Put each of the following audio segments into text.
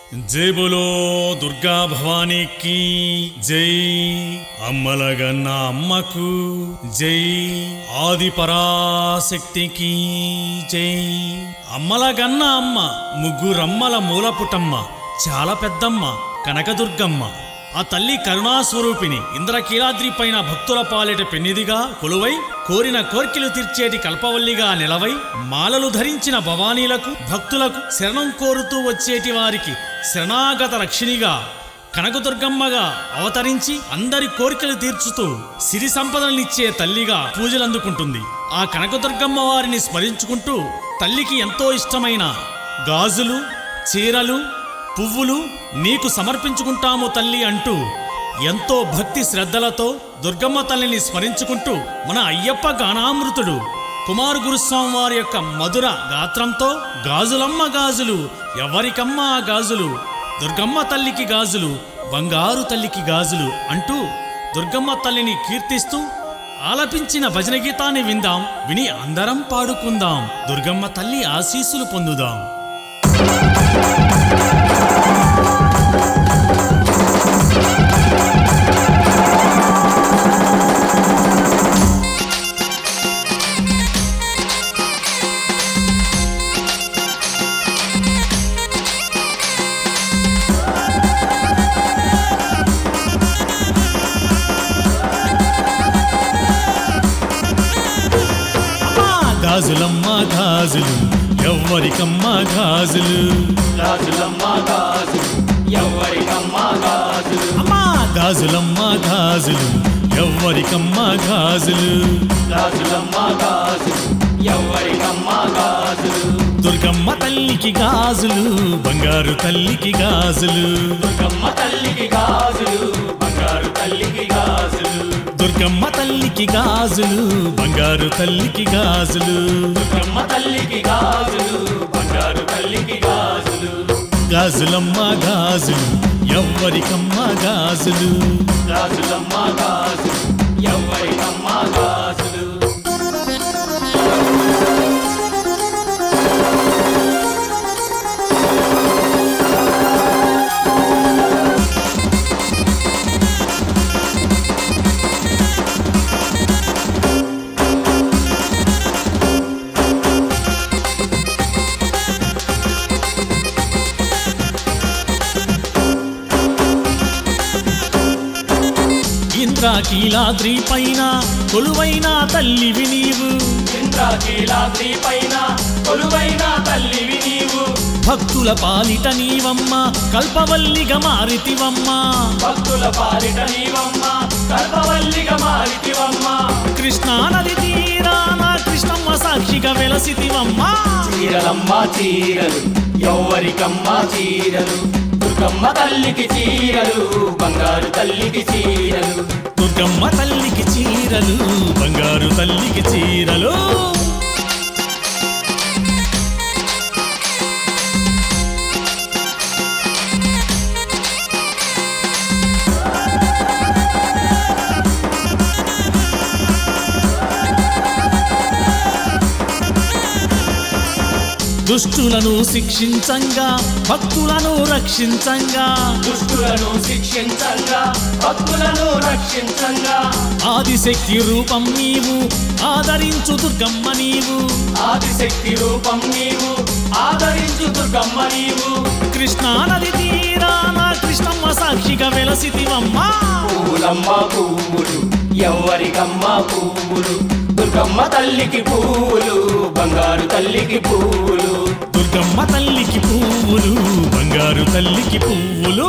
జై బోలో దుర్గా భవానీకి జై అమ్మలగన్న అమ్మకు జై ఆది పరాశక్తికి జై అమ్మలగన్న అమ్మ ముగ్గురమ్మల మూలపుటమ్మ చాలా పెద్దమ్మ కనకదుర్గమ్మ ఆ తల్లి కరుణాస్వరూపిణి ఇంద్రకీలాద్రి పైన భక్తుల పాలిట పెన్నిదిగా కొలువై కోరిన కోర్కెలు తీర్చేటి కల్పవల్లిగా నిలవై మాలలు ధరించిన భవానీలకు భక్తులకు శరణం కోరుతూ వచ్చేటి వారికి శరణాగత రక్షిణిగా కనకదుర్గమ్మగా అవతరించి అందరి కోరికలు తీర్చుతూ సిరి సంపదలనిచ్చే తల్లిగా పూజలందుకుంటుంది ఆ కనకదుర్గమ్మ వారిని స్మరించుకుంటూ తల్లికి ఎంతో ఇష్టమైన గాజులు చీరలు పువ్వులు నీకు సమర్పించుకుంటాము తల్లి అంటూ ఎంతో భక్తి శ్రద్ధలతో దుర్గమ్మ తల్లిని స్మరించుకుంటూ మన అయ్యప్ప గానామృతుడు కుమార్ గురుస్వామి వారి యొక్క మధుర గాత్రంతో గాజులమ్మ గాజులు ఎవరికమ్మ ఆ గాజులు దుర్గమ్మ తల్లికి గాజులు బంగారు తల్లికి గాజులు అంటూ దుర్గమ్మ తల్లిని కీర్తిస్తూ ఆలపించిన భజన గీతాన్ని విందాం విని అందరం పాడుకుందాం దుర్గమ్మ తల్లి ఆశీస్సులు పొందుదాం అమ్మా గాజులమ్మ గాజులు ఎవ్వరికమ్మ గాజులు గాజులమ్మ గాజులు ఎవరికమ్మ గాజులు అమ్మా గాజులమ్మ గాజులు ఎవ్వరికమ్మ గాజులు గాజులమ్మ గాజులు ఎవరికమ్మ గాజులు దుర్గమ్మ తల్లికి గాజులు బంగారు తల్లికి గాజులు దుర్గమ్మ తల్లికి గాజులు బంగారు తల్లికి గాజులు దుర్గమ్మ తల్లికి గాజులు బంగారు తల్లికి గాజులు దుర్గమ్మ తల్లికి గాజులు బంగారు తల్లికి గాజులు గాజులమ్మ గాజులు ఎవ్వరికమ్మ గాజులు గాజులమ్మ గాజులు ఎవరికమ్మ గాజులు ఇంద్రాకీలాద్రి పైన కొలువైన తల్లివి నీవు ఇంద్రాకీలాద్రి పైన కొలువైన తల్లివి నీవు భక్తుల పాలిట నీవమ్మ కల్పవల్లిగా మారితివమ్మ భక్తుల పాలిట నీవమ్మ కల్పవల్లిగా మారితివమ్మ కృష్ణా నది తీరాన కృష్ణమ్మ సాక్షిగా వెలసితివమ్మ చీరలమ్మ చీరలు ఎవ్వరికమ్మ చీరలు దుర్గమ్మ తల్లికి చీరలు బంగారు తల్లికి చీరలు దుర్గమ్మ తల్లికి చీరలు బంగారు తల్లికి చీరలు దుష్టులను శిక్షించంగా భక్తులను రక్షించంగా దుష్టులను శిక్షించంగా భక్తులను రక్షించంగా ఆదిశక్తి రూపం నీవు ఆదరించు దుర్గమ్మ నీవు ఆదిశక్తి రూపం నీవు ఆదరించు దుర్గమ్మ నీవు కృష్ణా నది తీరాన కృష్ణమ్మ సాక్షిగా వెలసితివమ్మ పువ్వులమ్మ పువ్వులు ఎవ్వరికమ్మ పువ్వులు దుర్గమ్మ తల్లికి పువ్వులు బంగారు తల్లికి పువ్వులు దుర్గమ్మ తల్లికి పువ్వులు బంగారు తల్లికి పువ్వులు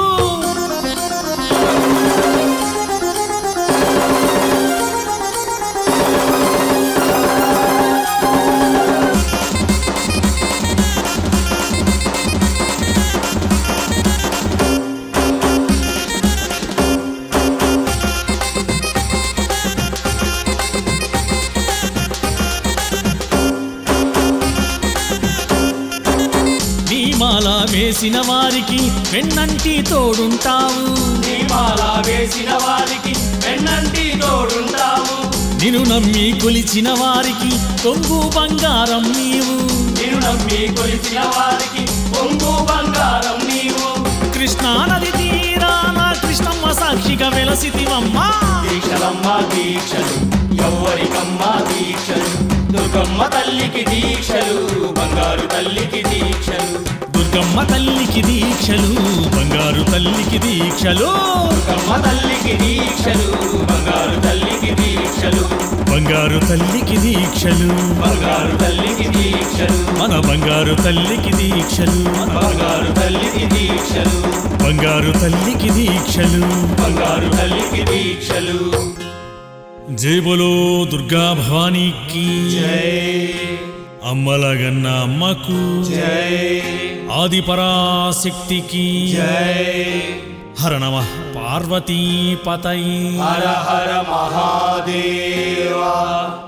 నీ మాల వేసిన వారికి వెన్నంటి తోడుంటావు దీపాల వేసిన వారికి వెన్నంటి తోడుంటావు నిన్ను నమ్మి కొలిచిన వారికి కొంగు బంగారం నీవు నిన్ను నమ్మి కొలిచిన వారికి పొంగు బంగారం నీవు కృష్ణా నది తీరాన కృష్ణమ్మ సాక్షిగా వెలసితివమ్మా దీక్షలమ్మ దీక్షలు ఎవ్వరికమ్మ దీక్షలు దుర్గమ్మ తల్లికి దీక్షలు బంగారు తల్లికి దీక్షలు దుర్గమ్మ తల్లికి దీక్షలు బంగారు తల్లికి దీక్షలు దుర్గమ్మ తల్లికి దీక్షలు బంగారు తల్లికి దీక్షలు బంగారు తల్లికి దీక్షలు బంగారు తల్లికి దీక్షలు మన బంగారు తల్లికి దీక్షలు బంగారు తల్లికి దీక్షలు బంగారు తల్లికి దీక్షలు బంగారు తల్లికి దీక్షలు జై బోలో దుర్గా భవానీకి జై అమ్మలగన్న అమ్మకు జై ఆది పరాశక్తికి జై హర నమ పార్వతీ పతై హర హర మహాదేవా